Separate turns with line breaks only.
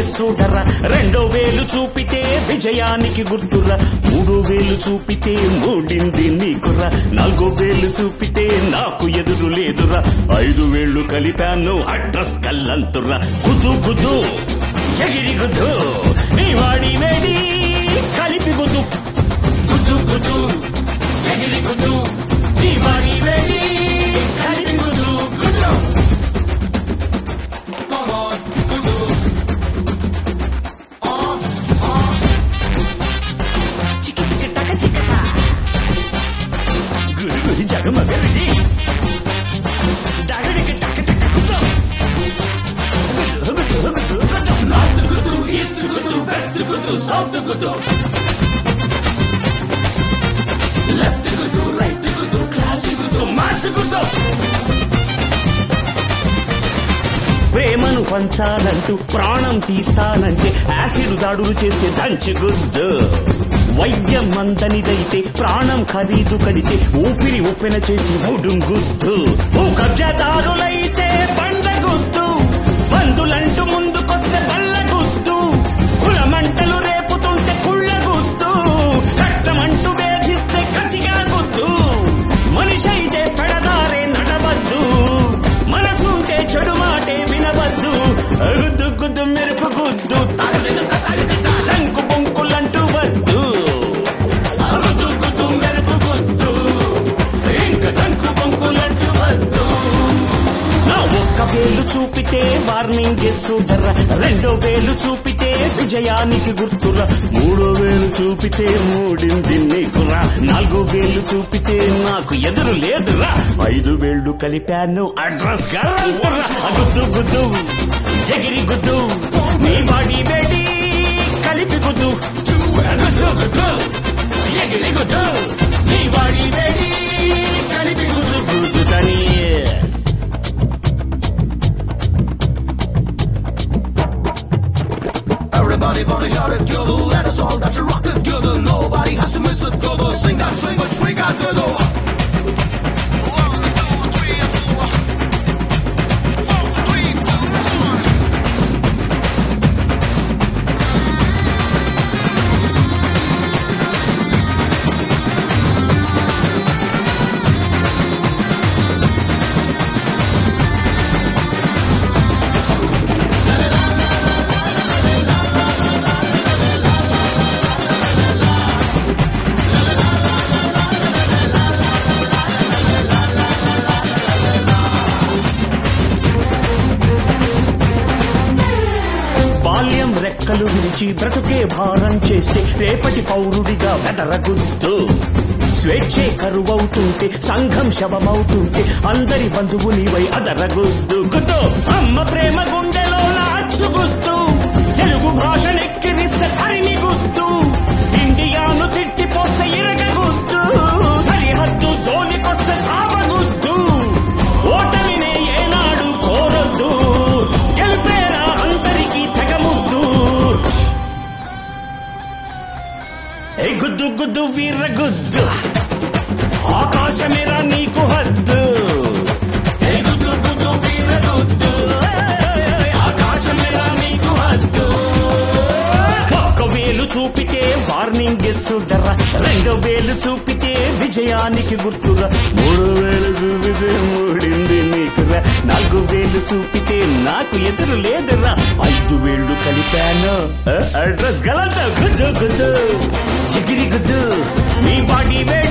చూడరా రెండో వేలు చూపితే విజయానికి గుర్తురా మూడో వేలు చూపితే మూడింది నీకురా నాలుగో వేలు చూపితే నాకు ఎదురు లేదురా ఐదు వేళ్ళు కలిపాను అడ్రస్ కల్లంతురా గుద్దు గుద్దు ఎగిరి గుద్దు నీ వాడి వేడి కలిపి గుద్దు గుద్దు గుద్దు ఎగిరి గుద్దు నీ వాడి వేడి కలిపి గుద్దు గుద్దు చికి చికి టక చిక గురి గురి జగమగరిడి డగడికి టక టక గుద్దు గుద్దు గుద్దు గుద్దు గుద్దు నార్త్ గుద్దు ఈస్ట్ గుద్దు వెస్ట్ గుద్దు సౌత్ గుద్దు లెఫ్ట్ గుద్దు రైట్ గుద్దు క్లాస్ గుద్దు మాస్ గుద్దు ప్రేమను పంచాలంటూ ప్రాణం తీస్తానంటే యాసిడ్ దాడులు చేస్తే దంచి గుద్దు వైద్యం మందనిదైతే ప్రాణం ఖరీదు కడితే ఊపిరి ఉప్పెన చేసి ఊడుం గుద్దు భూ కబ్జాదారులైతే బండ గుద్దు బంధులంటూ ముందుకొస్తే బల్ల గుద్దు కులమంటలు రేపుతుంటే కుళ్ళ గుద్దు కట్టమంటూ వేధిస్తే కసిగా గుద్దు మనిషి అయితే పెడదారే నడవద్దు మనసుంటే చెడు మాటే వినవద్దు గుద్దు గుద్దు మెరుపు గుద్దు తంకు బొంకులంటూ వద్దు గుద్దు గుద్దు మెరుపు గుద్దు ఇంకా తంకు బొంకులంటూ వద్దు నా ఒక్క వేలు చూపితే వార్నింగ్ చూడరా రెండో వేలు చూపితే విజయానికి గుర్తురా మూడో వేలు చూపితే మూడింది నీకురా నాలుగో వేలు చూపితే నాకు ఎదురు లేదురా ఐదు వేళ్ళు కలిపాను అడ్రస్ గల్లంతురా గుద్దు గుద్దు ఎగిరి గుద్దు నీ బాడీ వేడి కలిపి గుద్దు గుద్దు గుద్దు ఎగిరి గుద్దు నీ బాడీ వేడి కలిపి గుద్దు గుద్దు తని
Everybody wanna shout it, yodel, let us all dance a rock it, yodel. Nobody has to miss it, yodel. Sing that, swing it, swing that, yodel. One, two, three, four. Four, three, two, one.
బాల్యం రెక్కలు విరిచి బ్రతుకే భారం చేస్తే రేపటి పౌరుడిగా వెదరగుద్దు స్వేచ్ఛే కరువవుతుంటే సంఘం శవమవుతుంటే అందరి బంధువు నీవై అదరగుద్దు గుద్దు అమ్మ ప్రేమ గుండెలో నాచుగుద్దు తెలుగు భాషనెక్కిరిస్తే తరిని గుద్దు ఇండియాను తిట్టిపోస్తే ఇరగగుద్దు సరిహద్దు జోలికొస్తే సావగుద్దు ఓటమినే ఏనాడు కోరొద్దు గెలిపేరా అందరికీ తెగముద్దు ఏ గుద్దు గుద్దు వీర గుద్దు ఆకాశమేరా నీకు హద్దు ఏ గుద్దు గుద్దు వీర గుద్దు ఆకాశమేరా నీకు హద్దు ఒక్క వేలు చూపితే వార్నింగ్ చూడరా రెండో వేలు చూపితే విజయానికి గుర్తురా మూడో వేలు చూపితే మూడింది నీకురా నాలుగు వేలు చూపితే నాకు ఎదురు లేదురా ఐదు వేళ్ళు కలిపాను ఆ, అడ్రస్ గలంత గుద్దు గుద్దు ఎగిరి గుద్దు నీ బాడీ వేడి